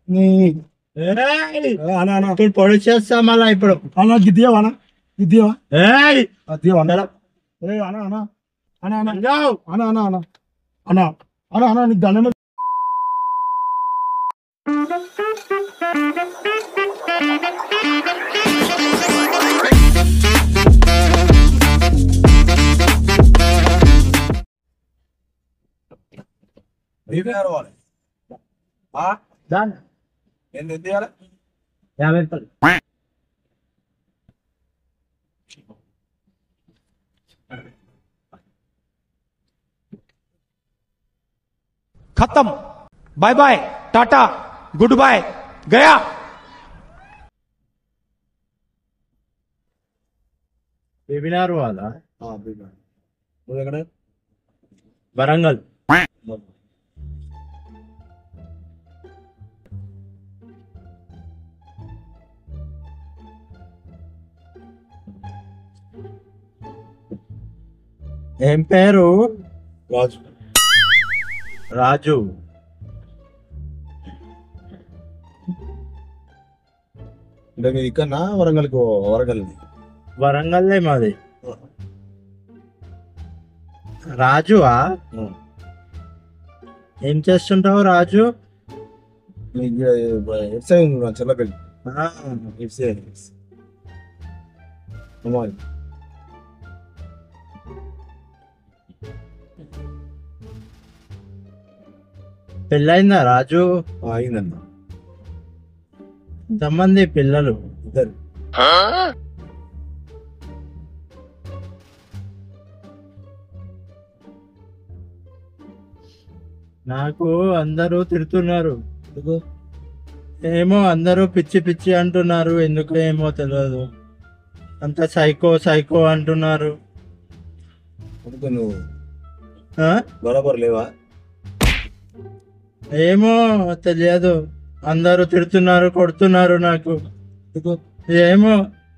నీ ఏయ్! అనా అనా ఇప్పుడు పొడి చేస్తా మళ్ళా ఇప్పుడు అనా గిద్దియవా అనా గిద్దియవా ఏయ్! అదియవా అనా ఏ అనా అనా అనా అనా జావ్. అనా అనా అనా అనా అనా అనా నీకు దండం పెడతా. దాన్ని. ఎంత తీయాలి యాభై రూపాయలు खत्म bye bye tata good bye गया వెబినార్ వాళ్ళ నువ్వు ఎక్కడ వరంగల్ ఏం పేరు రాజు రాజు అంటే మీరు ఇక్కడ వరంగల్కి వరంగల్ వరంగల్లే మాది రాజువా ఏం చేస్తుంటావు రాజు ఎట్ సైడ్ చెల్లపల్లి ఆ, ఇట్ సైడ్ అమ్మాయి పెళ్ళయిందా రాజు అయిందన్న ఎంతమంది పిల్లలు ఇద్దరు నాకు అందరూ తిడుతున్నారు ఎందుకు ఏమో అందరూ పిచ్చి పిచ్చి అంటున్నారు ఎందుకు ఏమో తెలియదు అంత సైకో సైకో అంటున్నారు అందుకు నువ్వు ఆ? బరాబర్ లేవా ఏమో తెలియదు అందరూ తిడుతున్నారు కొడుతున్నారు నాకు ఎందుకు ఏమో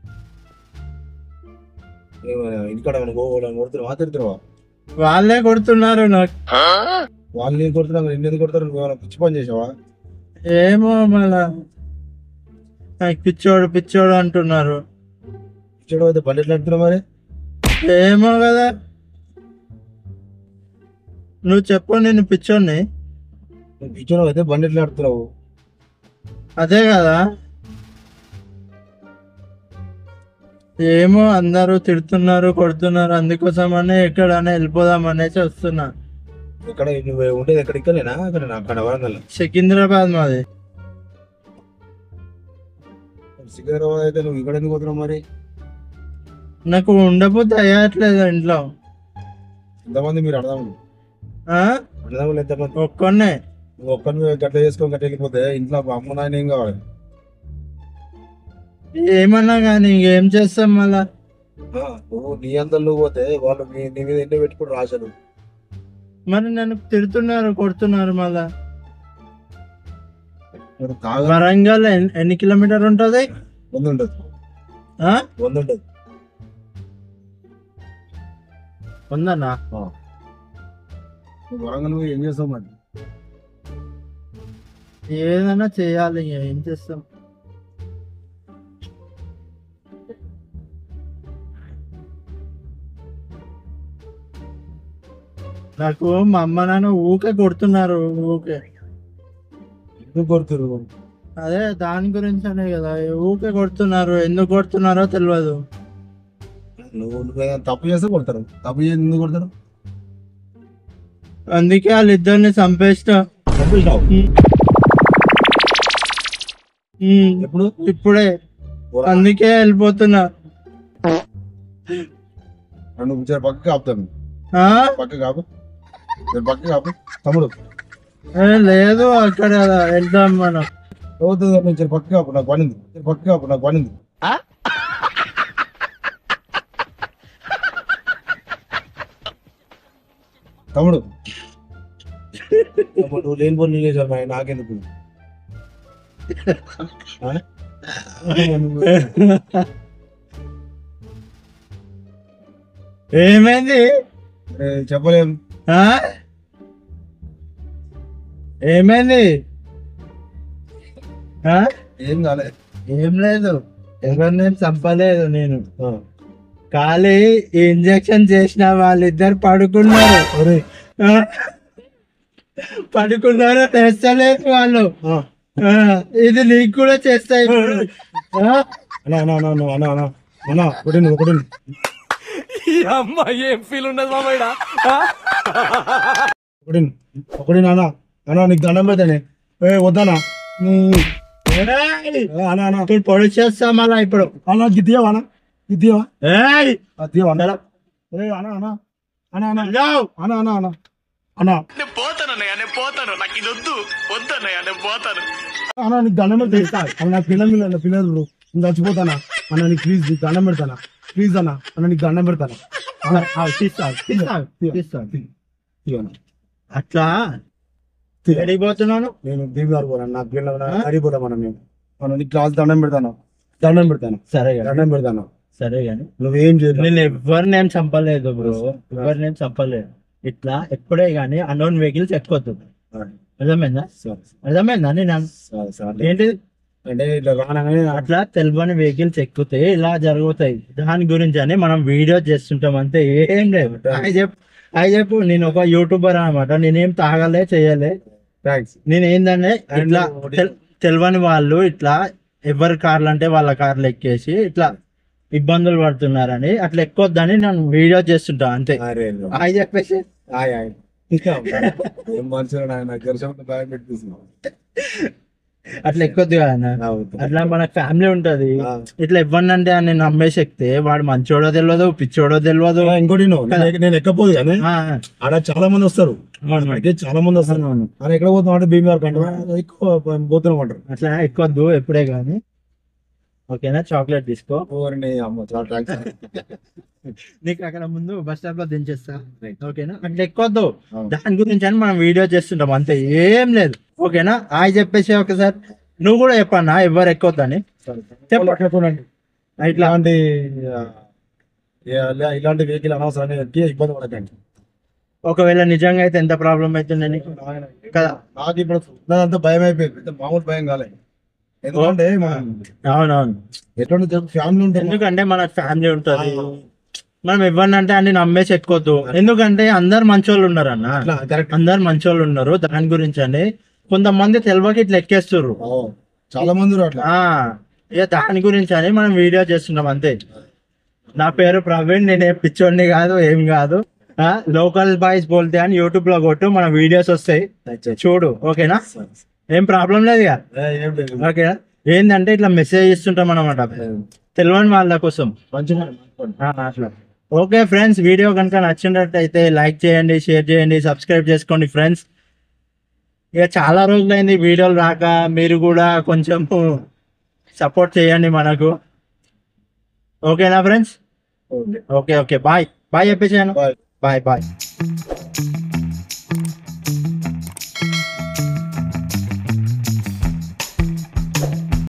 ఏమైనా ఇంటికాడ ఏమైనా పోవాలని కొడుతున్నావా తిడుతున్నావా వాళ్ళే కొడుతున్నారు నాకు వాళ్ళు నేను కొడుతున్నా నిన్ను ఎందుకు కొడతారు నువ్వు ఏమైనా పిచ్చి పని చేసావా ఏమో మళ్ళా నాకు పిచ్చోడు పిచ్చోడు అంటున్నారు పిచ్చోడు అయితే బండి ఎట్లా నడుపుతున్నావు మరి ఏమో కదా నువ్వు చెప్పు నేను పిచ్చోడిని నువ్వు పిచ్చోడు అయితే బండి ఎట్లా నడుపుతున్నావు అదే కదా ఏమో అందరూ తిడుతున్నారు కొడుతున్నారు అందుకోసమనే ఎక్కడైనా వెళ్ళిపోదాం అనేసి వస్తున్నా ఇక్కడ నువ్వు ఉండేది ఎక్కడ ఇక్కడేనా అక్కడ అక్కడ వరంగల్ సికింద్రాబాద్ మాది సికింద్రాబాద్ అయితే నువ్వు ఇక్కడ ఎందుకు పోతున్నావు మరి నాకు ఉండబోతే అయ్యట్లేదు ఇంట్లో ఎంతమంది మీరు అడదాము ఆ? అడదాములు ఎంతమంది ఒక్కనే నువ్వు ఒక్కరిని గట్ల చేసుకొని గట్ల వెళ్ళిపోతే ఇంట్లో అమ్మ నాయన ఏం కావాలి ఏమన్నా కానీ ఇంకేం చేస్తాం మళ్ళా ఆ, నువ్వు నీ అంతా నువ్వు పోతే వాళ్ళు నీ నీ మీద ఎన్నో పెట్టుకుని రాశారు మరి నన్ను తిడుతున్నారు కొడుతున్నారు మళ్ళా మరి తాగా వరంగల్ ఎన్- ఎన్ని కిలోమీటర్ ఉంటది వంద ఉండదు ఆ? వంద ఉండదు ఉందన్నా నువ్వు వరంగల్ పోయి ఏం చేస్తావు మరి ఏదైనా చేయాలి ఇక ఏం చేస్తాం నాకు మా అమ్మ నాన్న ఊకే కొడుతున్నారు ఊకే ఎందుకు కొడుతురు అదే దాని గురించి అనే కదా ఊకే కొడుతున్నారు ఎందుకు కొడుతున్నారో తెలియదు నువ్వు నువ్వు ఏదైనా తప్పు చేస్తే కొడతారు తప్పు చేసి ఎందుకు కొడతారు అందుకే వాళ్ళిద్దరిని చంపేసిన చంపేసినావు ఉమ్, ఎప్పుడు ఇప్పుడే అందుకే వెళ్ళిపోతున్నా నువ్వు జర పక్కకి ఆపుతాను ఆ? పక్కకి ఆపు జర పక్కకి ఆపు తమ్ముడు ఏ, లేదు అక్కడ వెళ్దాం మనం అవుతుంది నువ్వు జర పక్కకి ఆపు నాకు పనింది జర పక్కకి ఆపు నాకు పనింది తమ్ముడు తమ్ముడు, నువ్వు లేని పని చేశావు నాయన, నాకెందుకు ఆ? ఏమైంది ఏ, చెప్పలేం ఆ? ఏమైంది ఆ? ఏం కాలే ఏం లేదు ఎవరినేం చంపలేదు నేను ఆ. ఖాళీ ఈ ఇంజెక్షన్ చేసిన వాళ్ళిద్దరు పడుకున్నారు ఒరే ఆ? పడుకున్నారు తెస్తలేదు వాళ్ళు ఆ. ఆ, ఇది నీకు కూడా చేస్తాయి ఇప్పుడు. ఆ? అన్నా అన్నా అన్నా అన్నా అన్నా అన్నా అన్నా ఒకటి నువ్వు, ఒకటి నువ్వు. ఒకటి నువ్వు, ఒకటి నాన్న అన్నా నీకు దండం పెడతానే ఏ వద్దానా ఏయ్! అన్నా అన్నా ఇప్పుడు పొడి చేస్తా మళ్ళా ఇప్పుడు అన్నా గిద్దియావా అన్నా గిద్దియావా ఏయ్! అద్దియావా అన్నా ఏ అన్నా అన్నా అన్నా అన్నా యావ్! అన్నా అన్నా అన్నా అన్నా నేను పోతానన్నయ్య నేను పోతాను నాకు ఇది వద్దు వద్దన్నయ్య నేను పోతాను అన్నా నీకు దండం పెడతా అన్న నా పిల్లలు నా పిల్లలు నేను చచ్చిపోతానా అన్న నీకు ప్లీజ్ నీకు దండం పెడతానా ప్లీజ్ అన్న అన్న నీకు దండం పెడతానా అన్న ఆ, తీస్తా తీస్తా తీస్తా ఇదిగోనా. అట్లా ఎడిగిపోతున్నాను నేను దీవి గారు పోరా నా పిల్లలు అడిగిపోతాం మనం మేము అన్న నీకు క్లాస్ దండం పెడతాను దండం పెడతాను సరే కానీ దండం పెడతాను సరే కానీ నువ్వేం చేయలేదు నేను ఎవరినేం చంపలేదు బ్రో ఎవరినేం చంపలేదు ఇట్లా ఎప్పుడే గానీ అన్నోన్ వెహికల్స్ ఎక్కొద్దు అర్థమైందా సరే అర్థమైందా నేను అన్- సరే సరే ఏంటి అంటే ఇట్లా రానగానే అట్లా తెలియని వెహికల్స్ ఎక్కుతే ఇలా జరుగుతాయి దాని గురించి అని మనం వీడియో చేస్తుంటాం అంతే ఏం లేదు అవి చెప్పు అవి చెప్పు నేను ఒక యూట్యూబర్ అనమాట నేనేం తాగలే చేయలే థ్యాంక్స్ నేను ఏంటంటే ఇట్లా ఒకటి- తెల్- తెలియని వాళ్ళు ఇట్లా ఎవరి కార్లు అంటే వాళ్ళ కార్లు ఎక్కేసి ఇట్లా ఇబ్బందులు పడుతున్నారని అట్లా ఎక్కొద్దని నేను వీడియో చేస్తుంటా అంతే అరే అవి చెప్పేసి హాయ్ హాయ్ ఏం మనుషులు నాకు నాకు దర్శనం బ్యాగ్ పెట్టిస్తున్నావు అట్లా ఎక్కొద్దు కదా అన్న. అట్లా మన ఫ్యామిలీ ఉంటది ఆ. ఇట్లా ఇవ్వండి అని నమ్మేసి ఎక్కితే వాడు మంచోడో తెలియదు పిచ్చోడో తెలియదు ఇంకోటి నువ్వు నేను- నేను ఎక్కపోదు కానీ ఆ, ఆడ చాలా మంది వస్తారు అవును. అయితే చాలా మంది వస్తారు అవును. ఆయన ఎక్కడ పోతాం అంటే భీమవరం కంటే ఎక్కువ పోతున్నాం అంటారు అట్లా ఎక్కొద్దు ఎప్పుడే కానీ ఓకేనా చాక్లెట్ తీసుకో ఓరిని అమ్మ చాలా థ్యాంక్స్ నీకు అక్కడ ముందు బస్ స్టాప్ లో దించేస్తా ఓకేనా అట్లా ఎక్కొద్దు అవును. దాని గురించి అని మనం వీడియో చేస్తుంటాం అంతే ఏం లేదు ఓకేనా హాయ్ చెప్పేసి ఒకసారి నువ్వు కూడా చెప్పన్నా ఎవరు ఎక్కొద్దని చెప్పు. చెప్పండి ఇట్లా ఇలాంటి ఆ, ఇలా- ఇలాంటి వెహికల్ అనవసరంగా ఎక్కి ఇబ్బంది పడకండి ఒకవేళ నిజంగా అయితే ఎంత ప్రాబ్లం అవుతుంది నీకు కదా నాకు ఇప్పుడు అంతా భయం అయిపోయింది ఇంత మామూలు భయం కాలే ఎందుకంటే మనం అవునవును ఎటువంటి ఫ్యామిలీ ఉంటుంది ఎందుకంటే మన ఫ్యామిలీ ఉంటది మనం ఇవ్వనంటే అన్ని నమ్మేసి ఎక్కొద్దు ఎందుకంటే అందరు మంచోళ్ళు ఉన్నారు అన్న కరెక్ట్ అందరు మంచోళ్ళు ఉన్నారు దాని గురించి అని కొంతమంది తెలియక ఇట్లా ఎక్కేస్తుర్రు చాలా మంది ఉన్నారు అట్లా ఆ ఇక దాని గురించి అని మనం వీడియో చేస్తున్నాం అంతే నా పేరు ప్రవీణ్ నేను ఏం పిచ్చోడిని కాదు ఏం కాదు లోకల్ బాయ్స్ బోల్తే అని యూట్యూబ్ లో కొట్టు మన వీడియోస్ వస్తాయి చూడు ఓకేనా ఏం ప్రాబ్లం లేదు ఇక ఏ, ఏం లేదు. ఓకేనా ఏంటంటే ఇట్లా మెసేజ్ ఇస్తుంటాం అనమాట తెలియని వాళ్ళ కోసం మంచిగా ఆ, అట్లా ఓకే ఫ్రెండ్స్ వీడియో కనుక నచ్చినట్టయితే లైక్ చేయండి షేర్ చేయండి సబ్స్క్రైబ్ చేసుకోండి ఫ్రెండ్స్ ఇక చాలా రోజులైంది వీడియోలు రాక మీరు కూడా కొంచెం సపోర్ట్ చేయండి మనకు ఓకేనా friends okay okay bye bye చెప్పేసాను Bye. Bye bye